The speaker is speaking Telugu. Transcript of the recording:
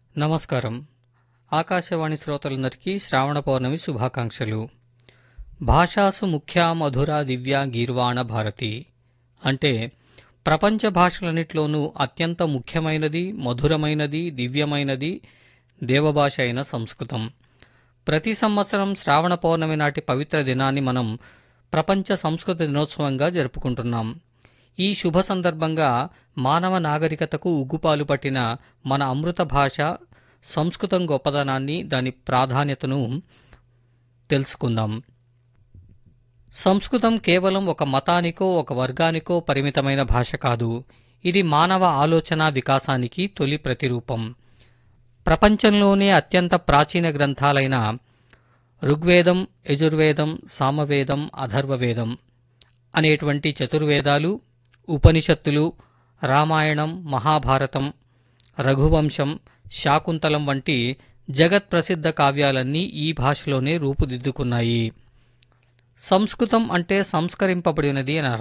నమస్కారం ఆకాశవాణి శ్రోతలందరికీ శ్రావణ పౌర్ణమి శుభాకాంక్షలు భాషాసు ముఖ్యా మధుర దివ్య గీర్వాణ భారతి అంటే ప్రపంచ భాషలన్నిట్లోనూ అత్యంత ముఖ్యమైనది మధురమైనది దివ్యమైనది దేవభాష అయిన సంస్కృతం ప్రతి సంవత్సరం శ్రావణ పౌర్ణమి నాటి పవిత్ర దినాన్ని మనం ప్రపంచ సంస్కృత దినోత్సవంగా జరుపుకుంటున్నాం ఈ శుభ సందర్భంగా మానవ నాగరికతకు ఉగ్గుపాలు పట్టిన మన అమృత భాష సంస్కృతం గొప్పదనాన్ని దాని ప్రాధాన్యతను తెలుసుకుందాం సంస్కృతం కేవలం ఒక మతానికో ఒక వర్గానికో పరిమితమైన భాష కాదు ఇది మానవ ఆలోచన వికాసానికి తొలి ప్రతిరూపం ప్రపంచంలోనే అత్యంత ప్రాచీన గ్రంథాలైన ఋగ్వేదం యజుర్వేదం సామవేదం అథర్వవేదం అనేటువంటి చతుర్వేదాలు ఉపనిషత్తులు రామాయణం మహాభారతం రఘువంశం శాకుంతలం వంటి జగత్ ప్రసిద్ధ కావ్యాలన్నీ ఈ భాషలోనే రూపుదిద్దుకున్నాయి సంస్కృతం అంటే సంస్కరింపబడినది అని అర్థం